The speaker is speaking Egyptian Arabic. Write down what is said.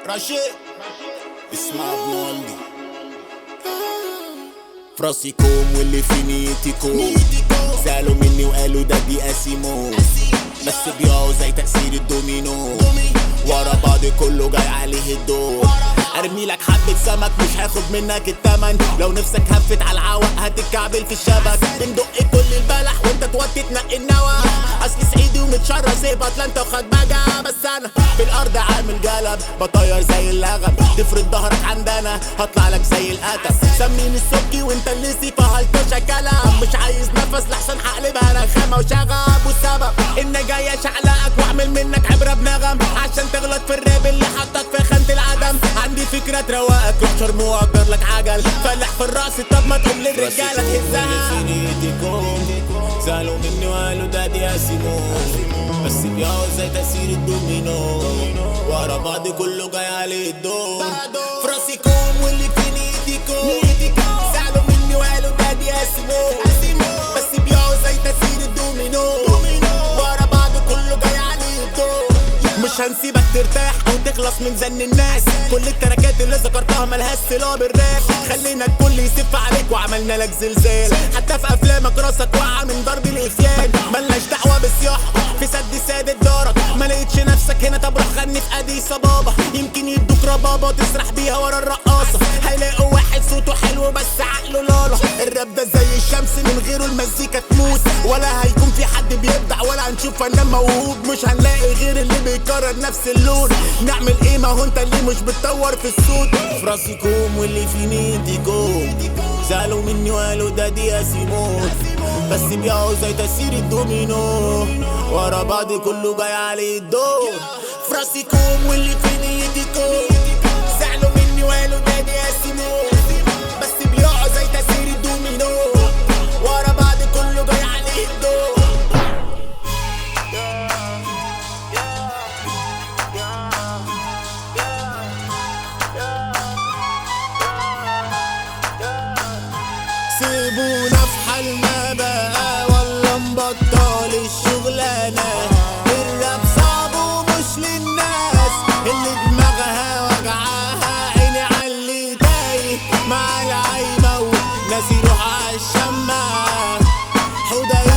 رشيد اسمع بنولي في راسي كوم واللي في نيتي كوم سألوا مني وقالوا ده بيقاسموه بس بيقعوا زي تأثير الدومينو ورا بعض كله جاي عليه الدور ارمي لك حبة سمك مش هاخد منك التمن لو نفسك هفت على العوق هتتكعبل في الشبك بندق كل البلح وانت توطي تنقي النوى اصلي صعيدي ومتشرف زي بطلانتا وخد بقى بس انا في الارض عامل جلب بطير زي اللغم تفرد ظهرك عندنا هطلع لك زي القتب سميني السبكي وانت اللي سيفا هلطشة كلام مش عايز نفس لحسن هقلبها رخامة وشغب والسبب ان جاي اشعلقك واعمل منك عبرة بنغم عشان تغلط في الراب اللي حطك في خانة العدم عندي فكرة تروقك روح شرم واجر لك عجل فلح في الراس طب ما تقوم للرجالة تهزها سألوا مني وقالوا ده دي قاسموه بس بيقعوا زي تأثير الدومينو ورا بعض كله جاي عليه الدور في راسي كوم واللي في نيتي كوم سألوا مني وقالوا ده دي قاسموه بس بيقعوا زي تأثير الدومينو ورا بعض كله جاي عليه الدور مش هنسيبك ترتاح او تخلص من زن الناس كل التراكات اللي ذكرتها ملهاش صله بالراب خلينا الكل يسف عليك وعملنا لك زلزال حتى في افلامك راسك واقعه من ضرب الافيان ملناش دعوه بالصياح في سد سادة دارك ما لقيتش نفسك هنا طب روح غني في اديس بابا يمكن يدوك ربابه تسرح بيها ورا الرقاصه هيلاقوا واحد صوته حلو بس عقله لالا الراب ده زي الشمس من غيره المزيكا تموت ولا هيكون في حد بيبدع ولا هنشوف فنان موهوب مش هنلاقي غير اللي بيكرر نفس اللون نعمل ايه ما هو انت اللي مش بتطور في الصوت في راسي كوم واللي في نيتي كوم سألوا مني وقالوا ده دي قاسموت بس بيقعوا زي تأثير الدومينو ورا بعض كله جاي عليه الدور في راسي كوم واللي في نيتي كوم زعلوا مني وقالوا ده دي قاسموت بس بيقعوا زي تأثير الدومينو ورا بعض كله جاي عليه الدور سيبونا في حالنا بقى ولا نبطل الشغلانة الراب صعب ومش للناس اللي دماغها وجعاها عيني عاللي تايه مع العايمة وناس يروح عالشماعة حوده